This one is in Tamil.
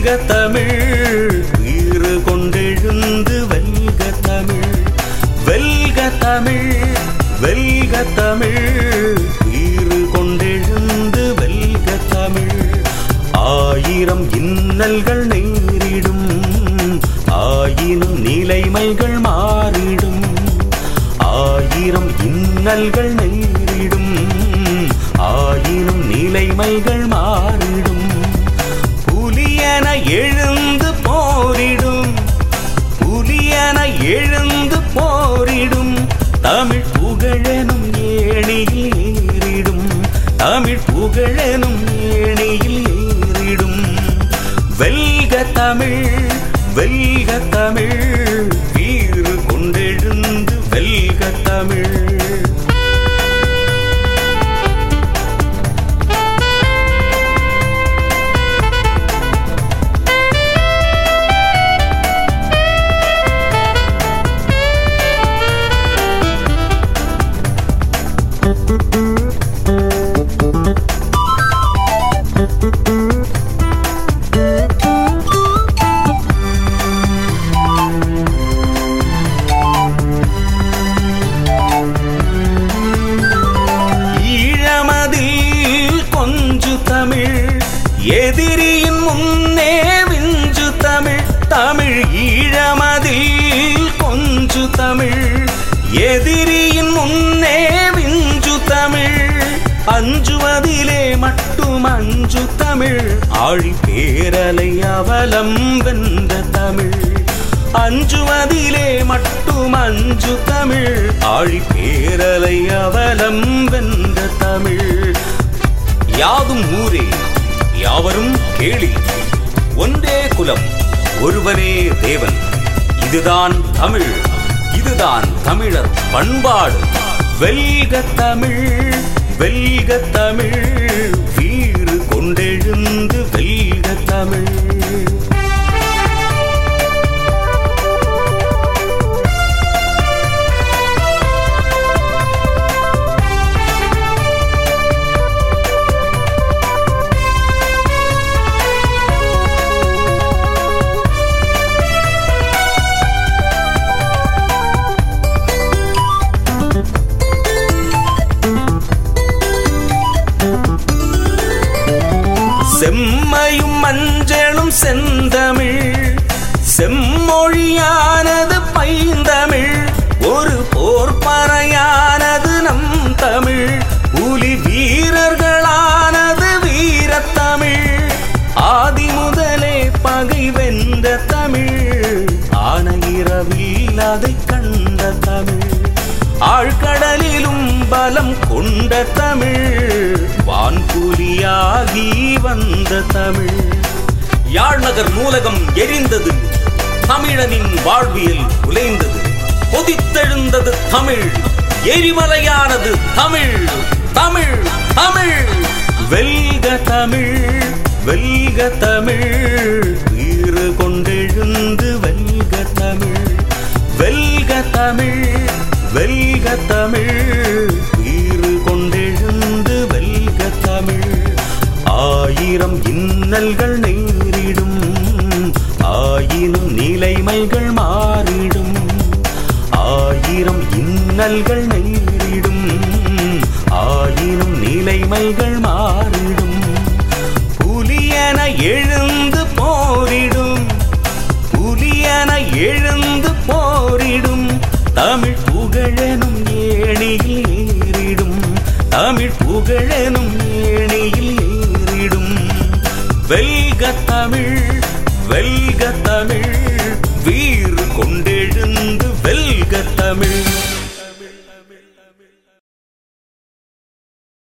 வெல்க தமிழ் வீறு கொண்டெழுந்து வெல்க தமிழ் வெல்க தமிழ் வெல்க தமிழ் வீறு கொண்டெழுந்து வெல்க தமிழ் ஆயிரம் இன்னல்கள் நேரிடும் ஆயினும் நிலைமைகள் மாறிடும் ஆயிரம் இன்னல்கள் நேரிடும் ஆயினும் நிலைமைகள் மாறிடும் புலியன எழுந்து போரிடும் புலியன எழுந்து போரிடும் தமிழ் புகழெனும் ஏணியில் ஏறிடும் தமிழ் புகழெனும் ஏணியில் ஏறிடும் வெல்க தமிழ் வெல்க தமிழ் வீறு கொண்டெழுந்து வெல்க தமிழ் ஈழமதில் கொஞ்சு தமிழ் எதிரியின் முன்னே விஞ்சு தமிழ் தமிழ் ஈழமதில் கொஞ்சு தமிழ் எதிரியின் முன்னே விஞ்சு தமிழ் அஞ்சுவதிலே மட்டும் அஞ்சு தமிழ் ஆழி பேரலை அவலம் வென்ற தமிழ் அஞ்சுவதிலே மட்டும் அஞ்சு தமிழ் ஆழி பேரலை அவலம் வென்ற தமிழ் யாதும் ஊரே யாவரும் கேளி ஒன்றே குலம் ஒருவனே தேவன் இதுதான் தமிழ் இதுதான் தமிழர் பண்பாடு வெல்க தமிழ் வெல்க தமிழ் வீறு கொண்டெழுந்து வெல்க தமிழ் செம்மையும் மஞ்சளும் செந்தமிழ் செம்மொழியானது பைந்தமிழ் ஒரு போர்ப்பறையானது நம் தமிழ் புலி வீரர்களானது வீரத்தமிழ் ஆதி முதலே பகை வென்ற தமிழ் ஆனையிரவில் அதை கண்ட தமிழ் ஆழ்கடலிலும் பலம் கொண்ட தமிழ் வான்புலியாகி வந்த தமிழ் யாழ்நகர் நூலகம் எரிந்தது தமிழனின் வாழ்வியல் உலைந்தது கொதித்தெழுந்தது தமிழ் எரிமலையானது தமிழ் தமிழ் தமிழ் வெல்க தமிழ் வெல்க தமிழ் வீறு கொண்டெழுந்து வெல்க தமிழ் வெல்க தமிழ் வெல்க தமிழ் வீறு கொண்டெழுந்து வெல்க தமிழ் ஆயிரம் இன்னல்கள் நேரிடும் ஆயினும் நிலைமைகள் மாறிடும் ஆயிரம் இன்னல்கள் நேரிடும் ஆயினும் நிலைமைகள் மாறிடும்